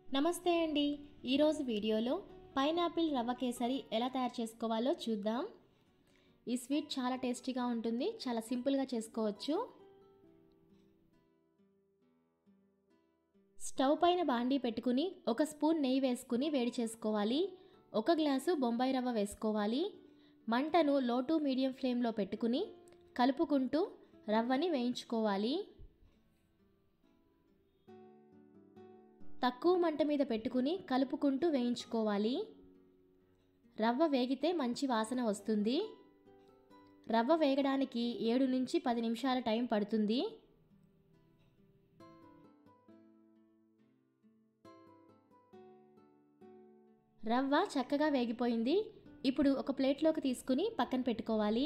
నమస్తే అండి ఈరోజు వీడియోలో పైనాపిల్ రవ్వ కేసరి ఎలా తయారు చేసుకోవాలో చూద్దాం ఈ స్వీట్ చాలా టేస్టీగా ఉంటుంది చాలా సింపుల్గా చేసుకోవచ్చు స్టవ్ పైన బాండీ పెట్టుకుని ఒక స్పూన్ నెయ్యి వేసుకుని వేడి చేసుకోవాలి ఒక గ్లాసు బొంబాయి రవ్వ వేసుకోవాలి మంటను లో టు మీడియం ఫ్లేమ్లో పెట్టుకుని కలుపుకుంటూ రవ్వని వేయించుకోవాలి తక్కువ మంట మీద పెట్టుకుని కలుపుకుంటూ వేయించుకోవాలి రవ్వ వేగితే మంచి వాసన వస్తుంది రవ్వ వేగడానికి ఏడు నుంచి పది నిమిషాల టైం పడుతుంది రవ్వ చక్కగా వేగిపోయింది ఇప్పుడు ఒక ప్లేట్లోకి తీసుకుని పక్కన పెట్టుకోవాలి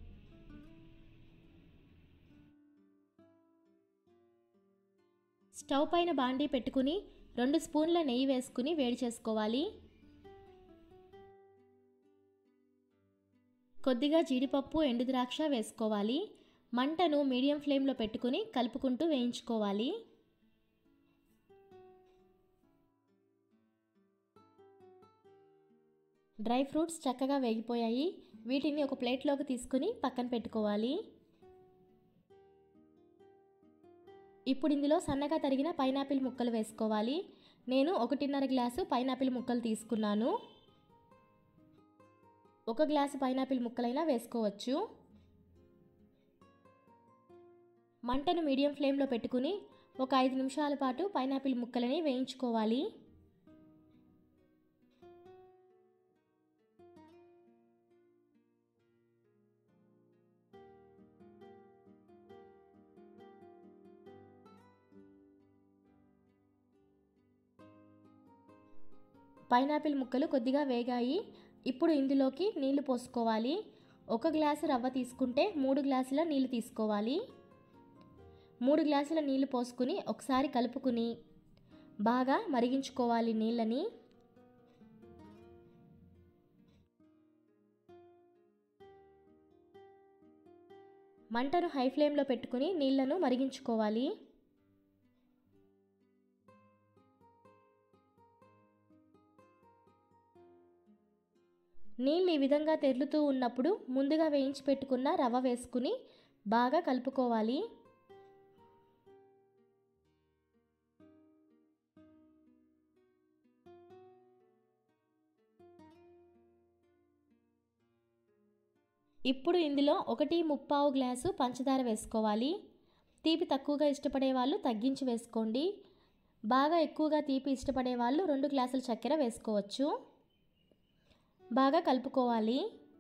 స్టవ్ పైన బాండీ పెట్టుకుని రెండు స్పూన్ల నెయ్యి వేసుకుని వేడి చేసుకోవాలి కొద్దిగా జీడిపప్పు ఎండు ద్రాక్ష వేసుకోవాలి మంటను మీడియం ఫ్లేమ్లో పెట్టుకుని కలుపుకుంటూ వేయించుకోవాలి డ్రై ఫ్రూట్స్ చక్కగా వేగిపోయాయి వీటిని ఒక ప్లేట్లోకి తీసుకుని పక్కన పెట్టుకోవాలి ఇప్పుడు ఇందులో సన్నగా తరిగిన పైనాపిల్ ముక్కలు వేసుకోవాలి నేను ఒకటిన్నర గ్లాసు పైనాపిల్ ముక్కలు తీసుకున్నాను ఒక గ్లాసు పైనాపిల్ ముక్కలైనా వేసుకోవచ్చు మంటను మీడియం ఫ్లేమ్లో పెట్టుకుని ఒక ఐదు నిమిషాల పాటు పైనాపిల్ ముక్కలని వేయించుకోవాలి పైనాపిల్ ముక్కలు కొద్దిగా వేగాయి ఇప్పుడు ఇందులోకి నీళ్లు పోసుకోవాలి ఒక గ్లాసు రవ్వ తీసుకుంటే మూడు గ్లాసుల నీళ్లు తీసుకోవాలి మూడు గ్లాసుల నీళ్లు పోసుకుని ఒకసారి కలుపుకుని బాగా మరిగించుకోవాలి నీళ్ళని మంటను హై ఫ్లేమ్లో పెట్టుకుని నీళ్లను మరిగించుకోవాలి నీళ్ళు ఈ విధంగా తెరులుతూ ఉన్నప్పుడు ముందుగా వేయించి పెట్టుకున్న రవ్వ వేసుకుని బాగా కలుపుకోవాలి ఇప్పుడు ఇందులో ఒకటి ముప్పావు గ్లాసు పంచదార వేసుకోవాలి తీపి తక్కువగా ఇష్టపడే వాళ్ళు తగ్గించి వేసుకోండి బాగా ఎక్కువగా తీపి ఇష్టపడే వాళ్ళు రెండు గ్లాసుల చక్కెర వేసుకోవచ్చు బాగా కలుపుకోవాలి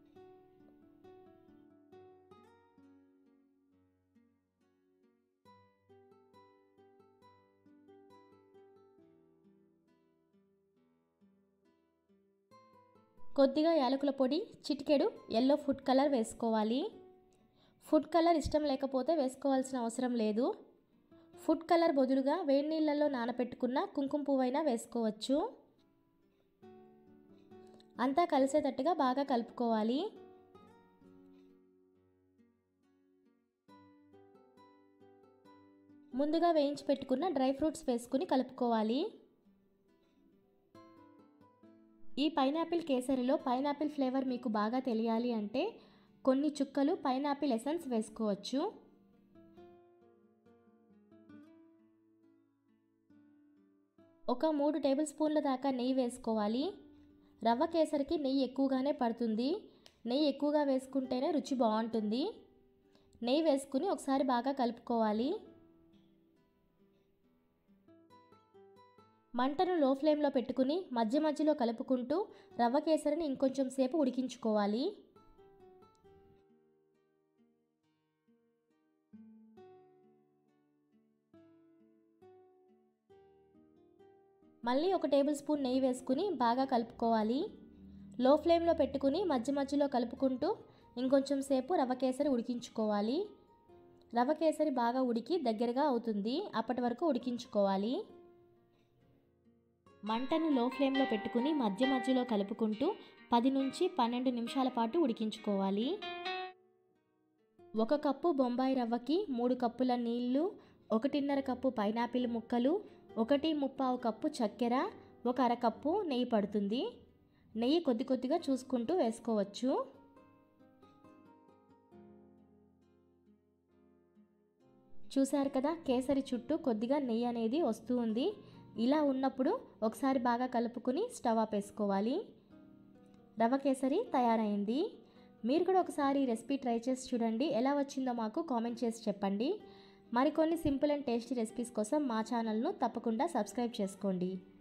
కొద్దిగా యాలకుల పొడి చిటికెడు ఎల్లో ఫుడ్ కలర్ వేసుకోవాలి ఫుడ్ కలర్ ఇష్టం లేకపోతే వేసుకోవాల్సిన అవసరం లేదు ఫుడ్ కలర్ బదులుగా వేడి నీళ్ళల్లో నానబెట్టుకున్న కుంకుమ పువ్వైనా వేసుకోవచ్చు అంతా కలిసేటట్టుగా బాగా కలుపుకోవాలి ముందుగా వేయించి పెట్టుకున్న డ్రై ఫ్రూట్స్ వేసుకుని కలుపుకోవాలి ఈ పైనాపిల్ కేసరిలో పైనాపిల్ ఫ్లేవర్ మీకు బాగా తెలియాలి అంటే కొన్ని చుక్కలు పైనాపిల్ ఎసెన్స్ వేసుకోవచ్చు ఒక మూడు టేబుల్ స్పూన్ల దాకా నెయ్యి వేసుకోవాలి రవ్వ కేసరికి నెయ్యి ఎక్కువగానే పడుతుంది నెయ్యి ఎక్కువగా వేసుకుంటేనే రుచి బాగుంటుంది నెయ్యి వేసుకుని ఒకసారి బాగా కలుపుకోవాలి మంటను లో ఫ్లేమ్లో పెట్టుకుని మధ్య మధ్యలో కలుపుకుంటూ రవ్వ కేసరిని ఇంకొంచెం సేపు ఉడికించుకోవాలి మళ్ళీ ఒక టేబుల్ స్పూన్ నెయ్యి వేసుకుని బాగా కలుపుకోవాలి లో ఫ్లేమ్లో పెట్టుకుని మధ్య మధ్యలో కలుపుకుంటూ ఇంకొంచెం సేపు రవ్వ కేసరి ఉడికించుకోవాలి రవ్వ కేసరి బాగా ఉడికి దగ్గరగా అవుతుంది అప్పటి వరకు ఉడికించుకోవాలి మంటను లో ఫ్లేమ్లో పెట్టుకుని మధ్య మధ్యలో కలుపుకుంటూ పది నుంచి పన్నెండు నిమిషాల పాటు ఉడికించుకోవాలి ఒక కప్పు బొంబాయి రవ్వకి మూడు కప్పుల నీళ్లు ఒకటిన్నర కప్పు పైనాపిల్ ముక్కలు ఒకటి ముప్పావు కప్పు చక్కెర ఒక అరకప్పు నెయ్యి పడుతుంది నెయ్యి కొద్ది కొద్దిగా చూసుకుంటూ వేసుకోవచ్చు చూశారు కదా కేసరి చుట్టూ కొద్దిగా నెయ్యి అనేది వస్తూ ఉంది ఇలా ఉన్నప్పుడు ఒకసారి బాగా కలుపుకుని స్టవ్ ఆపేసుకోవాలి రవ కేసరి తయారైంది మీరు కూడా ఒకసారి ఈ రెసిపీ ట్రై చేసి చూడండి ఎలా వచ్చిందో మాకు కామెంట్ చేసి చెప్పండి మరికొన్ని సింపుల్ అండ్ టేస్టీ రెసిపీస్ కోసం మా ఛానల్ను తప్పకుండా సబ్స్క్రైబ్ చేసుకోండి